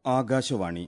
ആകാശവാണി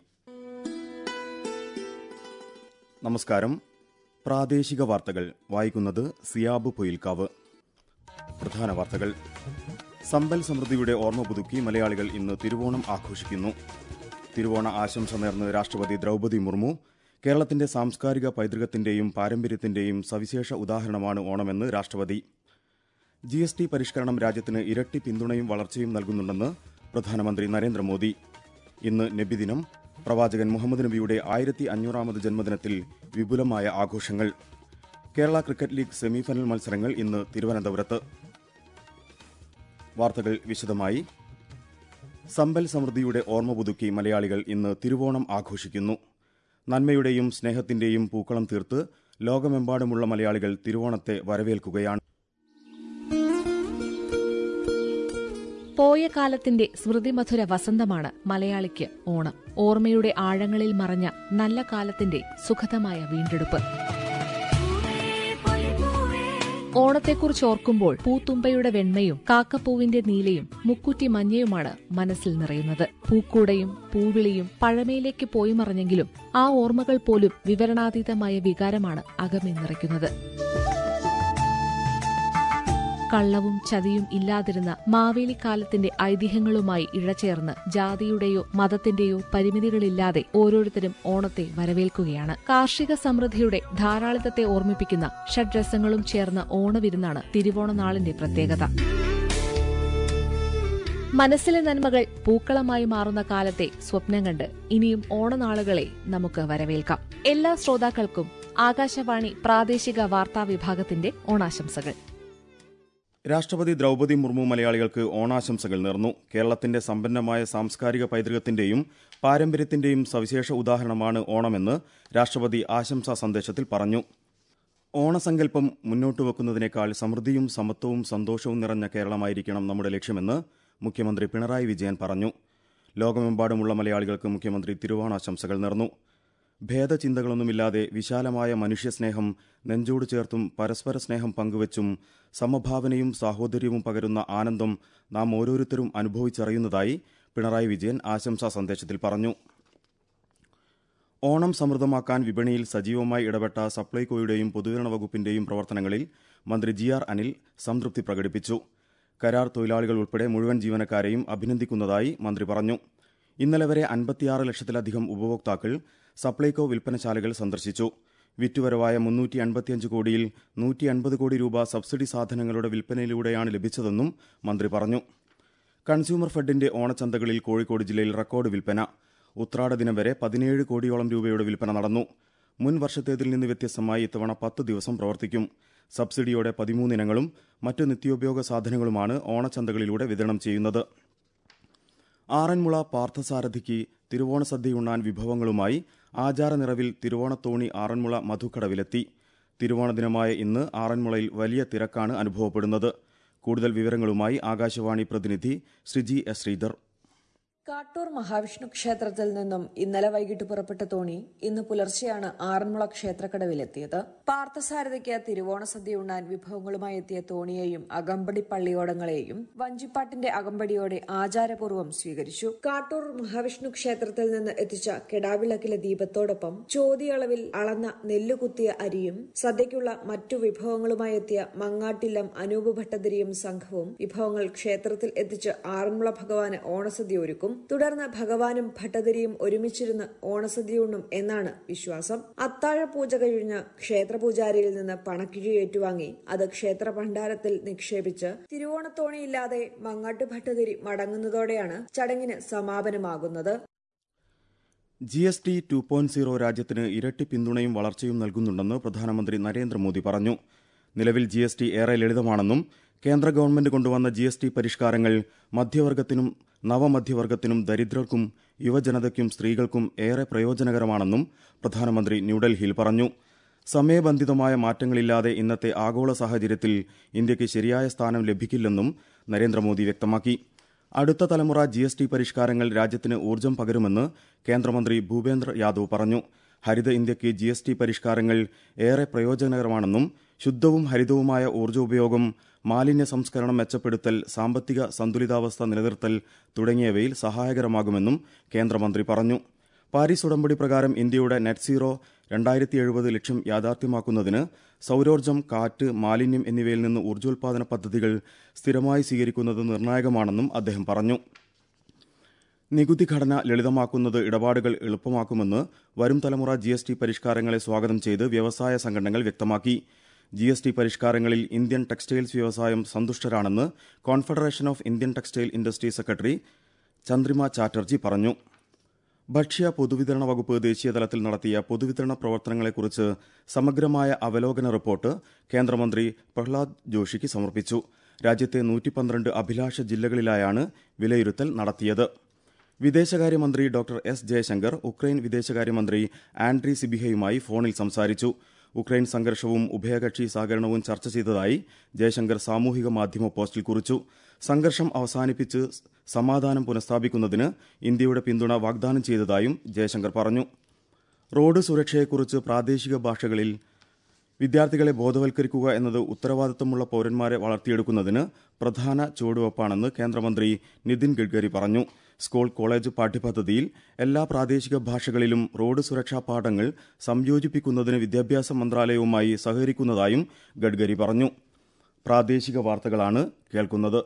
നമസ്കാരം പ്രാദേശിക വാർത്തകൾ വായിക്കുന്നത് സിയാബ് പൊയിൽക്കാവ് പ്രധാന വാർത്തകൾ സമ്പൽ സമൃദ്ധിയുടെ ഓർമ്മ പുതുക്കി മലയാളികൾ ഇന്ന് തിരുവോണം ആഘോഷിക്കുന്നു തിരുവോണ ആശംസ നേർന്ന് രാഷ്ട്രപതി ദ്രൗപദി മുർമു കേരളത്തിന്റെ സാംസ്കാരിക പൈതൃകത്തിന്റെയും പാരമ്പര്യത്തിന്റെയും സവിശേഷ ഉദാഹരണമാണ് ഓണമെന്ന് രാഷ്ട്രപതി ജി എസ് ടി പരിഷ്കരണം രാജ്യത്തിന് ഇരട്ടി പിന്തുണയും വളർച്ചയും നൽകുന്നുണ്ടെന്ന് പ്രധാനമന്ത്രി നരേന്ദ്രമോദി ഇന്ന് നബിദിനം പ്രവാചകൻ മുഹമ്മദ് നബിയുടെ ആയിരത്തി അഞ്ഞൂറാമത് ജന്മദിനത്തിൽ വിപുലമായ ആഘോഷങ്ങൾ കേരള ക്രിക്കറ്റ് ലീഗ് സെമിഫൈനൽ മത്സരങ്ങൾ ഇന്ന് തിരുവനന്തപുരത്ത് വാർത്തകൾ വിശദമായി സമ്പൽ സമൃദ്ധിയുടെ ഓർമ്മ പുതുക്കി മലയാളികൾ ഇന്ന് തിരുവോണം ആഘോഷിക്കുന്നു നന്മയുടെയും സ്നേഹത്തിന്റെയും പൂക്കളം തീർത്ത് ലോകമെമ്പാടുമുള്ള മലയാളികൾ തിരുവോണത്തെ വരവേൽക്കുകയാണ് പോയ കാലത്തിന്റെ സ്മൃതിമധുര വസന്തമാണ് മലയാളിക്ക് ഓണം ഓർമ്മയുടെ ആഴങ്ങളിൽ മറഞ്ഞ നല്ല കാലത്തിന്റെ സുഖതമായ വീണ്ടെടുപ്പ് ഓണത്തെക്കുറിച്ച് ഓർക്കുമ്പോൾ പൂത്തുമ്പയുടെ വെണ്മയും കാക്കപ്പൂവിന്റെ നീലയും മുക്കുറ്റി മഞ്ഞയുമാണ് മനസ്സിൽ നിറയുന്നത് പൂക്കൂടയും പൂവിളിയും പഴമയിലേക്ക് പോയി മറഞ്ഞെങ്കിലും ആ ഓർമ്മകൾ പോലും വിവരണാതീതമായ വികാരമാണ് അകമേ നിറയ്ക്കുന്നത് കള്ളവും ചതിയും ഇല്ലാതിരുന്ന മാവേലിക്കാലത്തിന്റെ ഐതിഹ്യങ്ങളുമായി ഇഴചേർന്ന് ജാതിയുടെയോ മതത്തിന്റെയോ പരിമിതികളില്ലാതെ ഓരോരുത്തരും ഓണത്തെ വരവേൽക്കുകയാണ് കാർഷിക സമൃദ്ധിയുടെ ധാരാളിത്തത്തെ ഓർമ്മിപ്പിക്കുന്ന ഷഡ്രസങ്ങളും ചേർന്ന ഓണവിരുന്നാണ് തിരുവോണനാളിന്റെ പ്രത്യേകത മനസ്സിലെ നന്മകൾ പൂക്കളമായി മാറുന്ന കാലത്തെ സ്വപ്നം കണ്ട് ഇനിയും ഓണനാളുകളെ നമുക്ക് വരവേൽക്കാം എല്ലാ ശ്രോതാക്കൾക്കും ആകാശവാണി പ്രാദേശിക വാർത്താ വിഭാഗത്തിന്റെ ഓണാശംസകൾ രാഷ്ട്രപതി ദ്രൗപദി മുർമു മലയാളികൾക്ക് ഓണാശംസകൾ നേർന്നു കേരളത്തിന്റെ സമ്പന്നമായ സാംസ്കാരിക പൈതൃകത്തിന്റെയും പാരമ്പര്യത്തിന്റെയും സവിശേഷ ഉദാഹരണമാണ് ഓണമെന്ന് രാഷ്ട്രപതി ആശംസാ സന്ദേശത്തിൽ പറഞ്ഞു ഓണസങ്കല്പം മുന്നോട്ട് വെക്കുന്നതിനേക്കാൾ സമൃദ്ധിയും സമത്വവും സന്തോഷവും നിറഞ്ഞ കേരളമായിരിക്കണം നമ്മുടെ ലക്ഷ്യമെന്ന് മുഖ്യമന്ത്രി പിണറായി വിജയൻ പറഞ്ഞു ലോകമെമ്പാടുമുള്ള മലയാളികൾക്ക് മുഖ്യമന്ത്രി തിരുവോണാശംസകൾ നേർന്നു ഭേദചിന്തകളൊന്നുമില്ലാതെ വിശാലമായ മനുഷ്യസ്നേഹം നെഞ്ചോട് ചേർത്തും പരസ്പര സ്നേഹം പങ്കുവച്ചും സമഭാവനയും സാഹോദര്യവും പകരുന്ന ആനന്ദം നാം ഓരോരുത്തരും അനുഭവിച്ചറിയുന്നതായി പിണറായി വിജയൻ ആശംസാ സന്ദേശത്തിൽ പറഞ്ഞു ഓണം സമൃദ്ധമാക്കാൻ വിപണിയിൽ സജീവമായി ഇടപെട്ട സപ്ലൈകോയുടെയും പൊതുവിതരണ വകുപ്പിന്റെയും പ്രവർത്തനങ്ങളിൽ മന്ത്രി ജി ആർ അനിൽ സംതൃപ്തി പ്രകടിപ്പിച്ചു കരാർ തൊഴിലാളികൾ ഉൾപ്പെടെ മുഴുവൻ ജീവനക്കാരെയും അഭിനന്ദിക്കുന്നതായി മന്ത്രി പറഞ്ഞു ഇന്നലെ വരെ അൻപത്തിയാറ് ലക്ഷത്തിലധികം ഉപഭോക്താക്കൾ സപ്ലൈകോ വിൽപ്പനശാലകൾ സന്ദർശിച്ചു വിറ്റുവരവായ മുന്നൂറ്റി അൻപത്തിയഞ്ച് കോടിയിൽ നൂറ്റി അൻപത് കോടി രൂപ സബ്സിഡി സാധനങ്ങളുടെ വിൽപ്പനയിലൂടെയാണ് ലഭിച്ചതെന്നും മന്ത്രി പറഞ്ഞു കൺസ്യൂമർ ഫെഡിന്റെ ഓണച്ചന്തകളിൽ കോഴിക്കോട് ജില്ലയിൽ റെക്കോർഡ് വിൽപ്പന ഉത്രാട ദിനം വരെ പതിനേഴ് കോടിയോളം രൂപയുടെ വിൽപ്പന നടന്നു മുൻ വർഷത്തേതിൽ നിന്ന് വ്യത്യസ്തമായി ഇത്തവണ പത്ത് ദിവസം പ്രവർത്തിക്കും സബ്സിഡിയോടെ പതിമൂന്നിനങ്ങളും മറ്റ് നിത്യോപയോഗ സാധനങ്ങളുമാണ് ഓണച്ചന്തകളിലൂടെ വിതരണം ചെയ്യുന്നത് ആറന്മുള പാർത്ഥസാരഥിക്ക് തിരുവോണ സദ്യയുണ്ണാൻ വിഭവങ്ങളുമായി ആചാരനിറവിൽ തിരുവോണത്തോണി ആറന്മുള മധുക്കടവിലെത്തി തിരുവോണ ദിനമായ ഇന്ന് ആറന്മുളയിൽ വലിയ തിരക്കാണ് അനുഭവപ്പെടുന്നത് കൂടുതൽ വിവരങ്ങളുമായി ആകാശവാണി പ്രതിനിധി ശ്രീജി എസ് ശ്രീധർ കാട്ടൂർ മഹാവിഷ്ണു ക്ഷേത്രത്തിൽ നിന്നും ഇന്നലെ വൈകിട്ട് പുറപ്പെട്ട തോണി ഇന്ന് പുലർച്ചെയാണ് ആറന്മുള ക്ഷേത്രക്കടവിലെത്തിയത് പാർത്ഥസാരഥയ്ക്ക് തിരുവോണ സദ്യ ഉണ്ണാൻ വിഭവങ്ങളുമായി എത്തിയ തോണിയെയും അകമ്പടി പള്ളിയോടങ്ങളെയും വഞ്ചിപ്പാട്ടിന്റെ അകമ്പടിയോടെ ആചാരപൂർവ്വം സ്വീകരിച്ചു കാട്ടൂർ മഹാവിഷ്ണു ക്ഷേത്രത്തിൽ നിന്ന് എത്തിച്ച കെടാവിളക്കിലെ ദീപത്തോടൊപ്പം ചോതിയളവിൽ അളന്ന നെല്ലുകുത്തിയ അരിയും സദ്യയ്ക്കുള്ള മറ്റു വിഭവങ്ങളുമായി എത്തിയ മങ്ങാട്ടില്ലം അനൂപ് ഭട്ടതിരിയും സംഘവും വിഭവങ്ങൾ ക്ഷേത്രത്തിൽ എത്തിച്ച് ആറന്മുള ഭഗവാന് ഓണസദ്യ ഒരുക്കും തുടർന്ന് ഭഗവാനും ഭട്ടതിരിയും ഒരുമിച്ചിരുന്ന് ഓണസദ്യയുണ്ണും എന്നാണ് വിശ്വാസം അത്താഴ പൂജ കഴിഞ്ഞ് ക്ഷേത്രപൂജാരിയിൽ നിന്ന് പണക്കിഴി ഏറ്റുവാങ്ങി അത് ക്ഷേത്ര ഭണ്ഡാരത്തിൽ നിക്ഷേപിച്ച് തിരുവോണത്തോണിയില്ലാതെ മങ്ങാട്ട് ഭട്ടതിരി മടങ്ങുന്നതോടെയാണ് ചടങ്ങിന് സമാപനമാകുന്നത് G S T two point zero രാജ്യത്തിന് ഇരട്ടി പിന്തുണയും വളർച്ചയും നൽകുന്നുണ്ടെന്ന് പ്രധാനമന്ത്രി നരേന്ദ്രമോദി പറഞ്ഞു നിലവിൽ ജി എസ് ടി ഏറെ ലളിതമാണെന്നും കേന്ദ്ര ഗവൺമെന്റ് കൊണ്ടുവന്ന ജി എസ് ടി പരിഷ്കാരങ്ങൾ മധ്യവർഗത്തിനും നവമധ്യവർഗത്തിനും ദരിദ്രർക്കും യുവജനതയ്ക്കും സ്ത്രീകൾക്കും ഏറെ പ്രയോജനകരമാണെന്നും പ്രധാനമന്ത്രി ന്യൂഡൽഹിയിൽ പറഞ്ഞു സമയബന്ധിതമായ മാറ്റങ്ങളില്ലാതെ ഇന്നത്തെ ആഗോള സാഹചര്യത്തിൽ ഇന്ത്യയ്ക്ക് ശരിയായ സ്ഥാനം ലഭിക്കില്ലെന്നും നരേന്ദ്രമോദി വ്യക്തമാക്കി അടുത്ത തലമുറ ജി എസ് ടി പരിഷ്കാരങ്ങൾ രാജ്യത്തിന് ഊർജ്ജം പകരുമെന്ന് കേന്ദ്രമന്ത്രി ഭൂപേന്ദ്ര യാദവ് പറഞ്ഞു ഹരിത ഇന്ത്യയ്ക്ക് ജി എസ് ടി പരിഷ്കാരങ്ങൾ ഏറെ പ്രയോജനകരമാണെന്നും ശുദ്ധവും ഹരിതവുമായ ഊർജ്ജോപയോഗം മാലിന്യ സംസ്കരണം മെച്ചപ്പെടുത്തൽ സാമ്പത്തിക സന്തുലിതാവസ്ഥ നിലനിർത്തൽ തുടങ്ങിയവയിൽ സഹായകരമാകുമെന്നും കേന്ദ്രമന്ത്രി പറഞ്ഞു പാരീസ് ഉടമ്പടി പ്രകാരം ഇന്ത്യയുടെ നെറ്റ് സീറോ രണ്ടായിരത്തി എഴുപത് ലക്ഷ്യം യാഥാർത്ഥ്യമാക്കുന്നതിന് സൌരോർജ്ജം കാറ്റ് മാലിന്യം എന്നിവയിൽ നിന്ന് ഊർജ്ജോൽപാദന പദ്ധതികൾ സ്ഥിരമായി സ്വീകരിക്കുന്നത് നിർണായകമാണെന്നും അദ്ദേഹം പറഞ്ഞു നികുതി ഘടന ലളിതമാക്കുന്നത് ഇടപാടുകൾ എളുപ്പമാക്കുമെന്ന് വരും തലമുറ ജി എസ് ടി പരിഷ്കാരങ്ങളെ സ്വാഗതം ചെയ്ത് വ്യവസായ സംഘടനകൾ വ്യക്തമാക്കി ജി എസ് ടി പരിഷ്കാരങ്ങളിൽ ഇന്ത്യൻ ടെക്സ്റ്റൈൽസ് വ്യവസായം സന്തുഷ്ടരാണെന്ന് confederation of Indian textile industry secretary Chandrima Chatterjee പറഞ്ഞു ഭക്ഷ്യ പൊതുവിതരണ വകുപ്പ് ദേശീയതലത്തിൽ നടത്തിയ പൊതുവിതരണ പ്രവർത്തനങ്ങളെക്കുറിച്ച് സമഗ്രമായ അവലോകന റിപ്പോർട്ട് കേന്ദ്രമന്ത്രി പ്രഹ്ലാദ് ജോഷിക്ക് സമർപ്പിച്ചു രാജ്യത്തെ നൂറ്റി പന്ത്രണ്ട് അഭിലാഷ ജില്ലകളിലായാണ് വിലയിരുത്തൽ നടത്തിയത് വിദേശകാര്യമന്ത്രി ഡോക്ടർ എസ് ജയശങ്കർ ഉക്രൈൻ വിദേശകാര്യമന്ത്രി ആൻഡ്രി സിബിഹയുമായി ഫോണിൽ സംസാരിച്ചു ഉക്രൈൻ സംഘർഷവും ഉഭയകക്ഷി സഹകരണവും ചർച്ച ചെയ്തതായി ജയശങ്കർ സാമൂഹിക മാധ്യമ പോസ്റ്റിൽ കുറിച്ചു സംഘർഷം അവസാനിപ്പിച്ച് സമാധാനം പുനഃസ്ഥാപിക്കുന്നതിന് ഇന്ത്യയുടെ പിന്തുണ വാഗ്ദാനം ചെയ്തതായും ജയശങ്കർ പറഞ്ഞു റോഡ് സുരക്ഷയെക്കുറിച്ച് പ്രാദേശിക ഭാഷകളിൽ വിദ്യാർത്ഥികളെ ബോധവൽക്കരിക്കുക എന്നത് ഉത്തരവാദിത്തമുള്ള പൌരന്മാരെ വളർത്തിയെടുക്കുന്നതിന് പ്രധാന ചുവടുവയ്പ്പാണെന്ന് കേന്ദ്രമന്ത്രി നിതിൻ ഗഡ്കരി പറഞ്ഞു സ്കൂൾ കോളേജ് പാഠ്യപദ്ധതിയിൽ എല്ലാ പ്രാദേശിക ഭാഷകളിലും റോഡ് സുരക്ഷാ പാഠങ്ങൾ സംയോജിപ്പിക്കുന്നതിന് വിദ്യാഭ്യാസ മന്ത്രാലയവുമായി സഹകരിക്കുന്നതായും ഗഡ്കരി പറഞ്ഞു പ്രാദേശിക വാർത്തകളാണ് കേൾക്കുന്നത്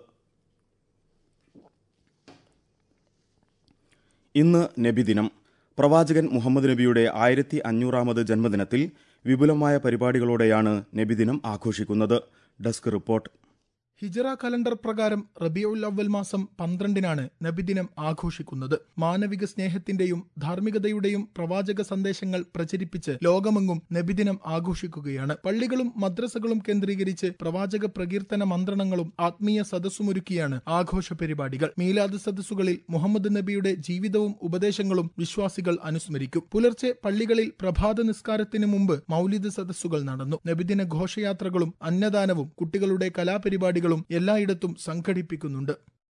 ഇന്ന് നബിദിനം പ്രവാചകൻ മുഹമ്മദ് നബിയുടെ ആയിരത്തി അഞ്ഞൂറാമത് ജന്മദിനത്തിൽ വിപുലമായ പരിപാടികളോടെയാണ് നബിദിനം ആഘോഷിക്കുന്നത് ഡെസ്ക് റിപ്പോർട്ട് ഹിജറ കലണ്ടർ പ്രകാരം റബിയുൽ അവൽ മാസം പന്ത്രണ്ടിനാണ് നബിദിനം ആഘോഷിക്കുന്നത് മാനവിക സ്നേഹത്തിന്റെയും ധാർമ്മികതയുടെയും പ്രവാചക സന്ദേശങ്ങൾ പ്രചരിപ്പിച്ച് ലോകമെങ്ങും നബിദിനം ആഘോഷിക്കുകയാണ് പള്ളികളും മദ്രസകളും കേന്ദ്രീകരിച്ച് പ്രവാചക പ്രകീർത്തന മന്ത്രണങ്ങളും ആത്മീയ സദസ്സുമൊരുക്കിയാണ് ആഘോഷ പരിപാടികൾ മീലാദ് സദസ്സുകളിൽ മുഹമ്മദ് നബിയുടെ ജീവിതവും ഉപദേശങ്ങളും വിശ്വാസികൾ അനുസ്മരിക്കും പുലർച്ചെ പള്ളികളിൽ പ്രഭാത നിസ്കാരത്തിന് മുമ്പ് മൗലിദ് സദസ്സുകൾ നടന്നു നബിദിന ഘോഷയാത്രകളും അന്നദാനവും കുട്ടികളുടെ കലാപരിപാടികളും എല്ലായിടത്തും സംഘടിപ്പിക്കുന്നുണ്ട്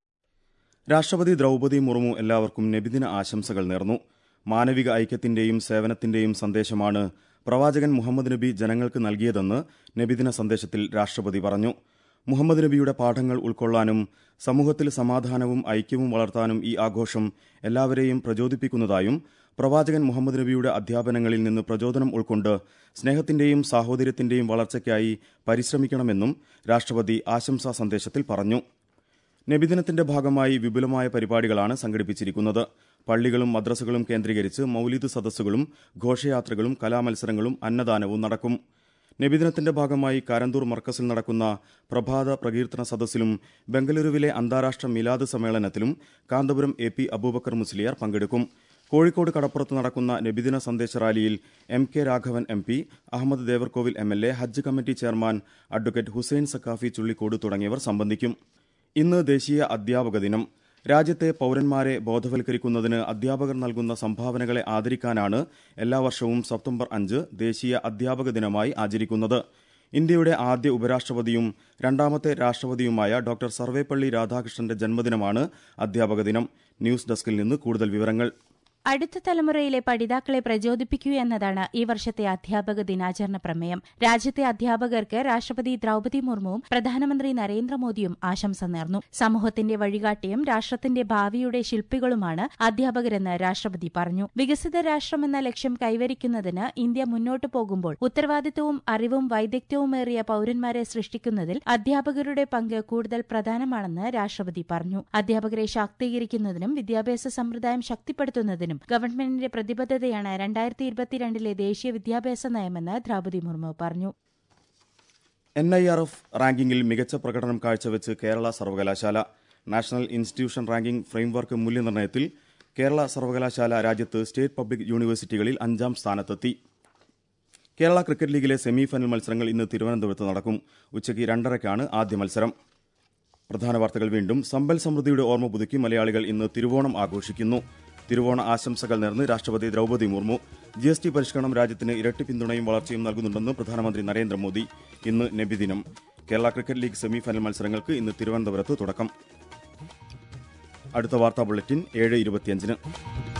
രാഷ്ട്രപതി ദ്രൗപദി മുർമു എല്ലാവർക്കും നബിദിന ആശംസകൾ നേർന്നു മാനവിക ഐക്യത്തിന്റെയും സേവനത്തിന്റെയും സന്ദേശമാണ് പ്രവാചകൻ മുഹമ്മദ് നബി ജനങ്ങൾക്ക് നൽകിയതെന്ന് നബിദിന സന്ദേശത്തിൽ രാഷ്ട്രപതി പറഞ്ഞു മുഹമ്മദ് നബിയുടെ പാഠങ്ങൾ ഉൾക്കൊള്ളാനും സമൂഹത്തിൽ സമാധാനവും ഐക്യവും വളർത്താനും ഈ ആഘോഷം എല്ലാവരെയും പ്രചോദിപ്പിക്കുന്നതായും പ്രവാചകൻ മുഹമ്മദ് നബിയുടെ അധ്യാപനങ്ങളിൽ നിന്ന് പ്രചോദനം ഉൾക്കൊണ്ട് സ്നേഹത്തിന്റെയും സാഹോദര്യത്തിന്റെയും വളർച്ചയ്ക്കായി പരിശ്രമിക്കണമെന്നും രാഷ്ട്രപതി ആശംസാ സന്ദേശത്തിൽ പറഞ്ഞു നബിദിനത്തിന്റെ ഭാഗമായി വിപുലമായ പരിപാടികളാണ് സംഘടിപ്പിച്ചിരിക്കുന്നത് പള്ളികളും മദ്രസകളും കേന്ദ്രീകരിച്ച് മൌലിദ് സദസ്സുകളും ഘോഷയാത്രകളും കലാമത്സരങ്ങളും അന്നദാനവും നടക്കും നബിദിനത്തിന്റെ ഭാഗമായി കാരന്തൂർ മർക്കസിൽ നടക്കുന്ന പ്രഭാത പ്രകീർത്തന സദസ്സിലും ബംഗളൂരുവിലെ അന്താരാഷ്ട്ര മിലാദ് സമ്മേളനത്തിലും കാന്തപുരം എ പി അബൂബക്കർ മുസ്ലിയാർ പങ്കെടുക്കും കോഴിക്കോട് കടപ്പുറത്ത് നടക്കുന്ന നബിദിന സന്ദേശ റാലിയിൽ M K Raghavan M P Ahammad Devarkovil M L A Hajj committee chairman advocate Hussain Saquafi Chullikode തുടങ്ങിയവർ സംബന്ധിക്കും ഇന്ന് ദേശീയ അധ്യാപക ദിനം രാജ്യത്തെ പൌരന്മാരെ ബോധവൽക്കരിക്കുന്നതിന് അധ്യാപകർ നൽകുന്ന സംഭാവനകളെ ആദരിക്കാനാണ് എല്ലാ വർഷവും സെപ്റ്റംബർ അഞ്ച് ദേശീയ അധ്യാപക ദിനമായി ആചരിക്കുന്നത് ഇന്ത്യയുടെ ആദ്യ ഉപരാഷ്ട്രപതിയും രണ്ടാമത്തെ രാഷ്ട്രപതിയുമായ ഡോക്ടർ സർവേപ്പള്ളി രാധാകൃഷ്ണന്റെ ജന്മദിനമാണ് അധ്യാപക ദിനം ന്യൂസ് ഡെസ്കിൽ നിന്ന് കൂടുതൽ വിവരങ്ങൾ അടുത്ത തലമുറയിലെ പഠിതാക്കളെ പ്രചോദിപ്പിക്കുക എന്നതാണ് ഈ വർഷത്തെ അധ്യാപക ദിനാചരണ പ്രമേയം രാജ്യത്തെ അധ്യാപകർക്ക് രാഷ്ട്രപതി ദ്രൌപതി മുർമുവും പ്രധാനമന്ത്രി നരേന്ദ്രമോദിയും ആശംസ നേർന്നു സമൂഹത്തിന്റെ വഴികാട്ടിയും രാഷ്ട്രത്തിന്റെ ഭാവിയുടെ ശില്പികളുമാണ് അധ്യാപകരെന്ന് രാഷ്ട്രപതി പറഞ്ഞു വികസിത രാഷ്ട്രമെന്ന ലക്ഷ്യം കൈവരിക്കുന്നതിന് ഇന്ത്യ മുന്നോട്ടു പോകുമ്പോൾ ഉത്തരവാദിത്തവും അറിവും വൈദഗ്ധ്യവുമേറിയ പൌരന്മാരെ സൃഷ്ടിക്കുന്നതിൽ അധ്യാപകരുടെ പങ്ക് കൂടുതൽ പ്രധാനമാണെന്ന് രാഷ്ട്രപതി പറഞ്ഞു അധ്യാപകരെ ശാക്തീകരിക്കുന്നതിനും വിദ്യാഭ്യാസ സമ്പ്രദായം ശക്തിപ്പെടുത്തുന്നതിനും ഗവൺമെന്റിന്റെ പ്രതിബദ്ധതയാണ് രണ്ടായിരത്തി ഇരുപത്തിരണ്ടിലെ ദേശീയ വിദ്യാഭ്യാസ നയമെന്ന് ദ്രൌപതി മുർമു പറഞ്ഞു എൻ ഐ ആർ എഫ് റാങ്കിങ്ങിൽ മികച്ച പ്രകടനം കാഴ്ചവെച്ച് കേരള സർവകലാശാല നാഷണൽ ഇൻസ്റ്റിറ്റ്യൂഷൻ റാങ്കിംഗ് ഫ്രെയിംവർക്ക് മൂല്യനിർണ്ണയത്തിൽ കേരള സർവകലാശാല രാജ്യത്ത് സ്റ്റേറ്റ് പബ്ലിക് യൂണിവേഴ്സിറ്റികളിൽ അഞ്ചാം സ്ഥാനത്തെത്തി കേരള ക്രിക്കറ്റ് ലീഗിലെ സെമി ഫൈനൽ മത്സരങ്ങൾ ഇന്ന് തിരുവനന്തപുരത്ത് നടക്കും ഉച്ചയ്ക്ക് രണ്ടരയ്ക്കാണ് ആദ്യ മത്സരം പ്രധാന വാർത്തകൾ വീണ്ടും സമ്പൽ സമൃദ്ധിയുടെ ഓർമ്മ പുതുക്കി മലയാളികൾ ഇന്ന് തിരുവോണം ആഘോഷിക്കുന്നു തിരുവോണ ആശംസകൾ നേർന്ന് രാഷ്ട്രപതി Draupadi Murmu G S T പരിഷ്കരണം രാജ്യത്തിന് ഇരട്ടി പിന്തുണയും വളർച്ചയും നൽകുന്നുണ്ടെന്ന് പ്രധാനമന്ത്രി നരേന്ദ്രമോദി ഇന്ന് Nabidinam Kerala cricket league semi final മത്സരങ്ങൾക്ക് ഇന്ന് തിരുവനന്തപുരത്ത് തുടക്കം അടുത്ത വാർത്താ ബുള്ളറ്റിൻ ഏഴ് ഇരുപത്തിയഞ്ചിന്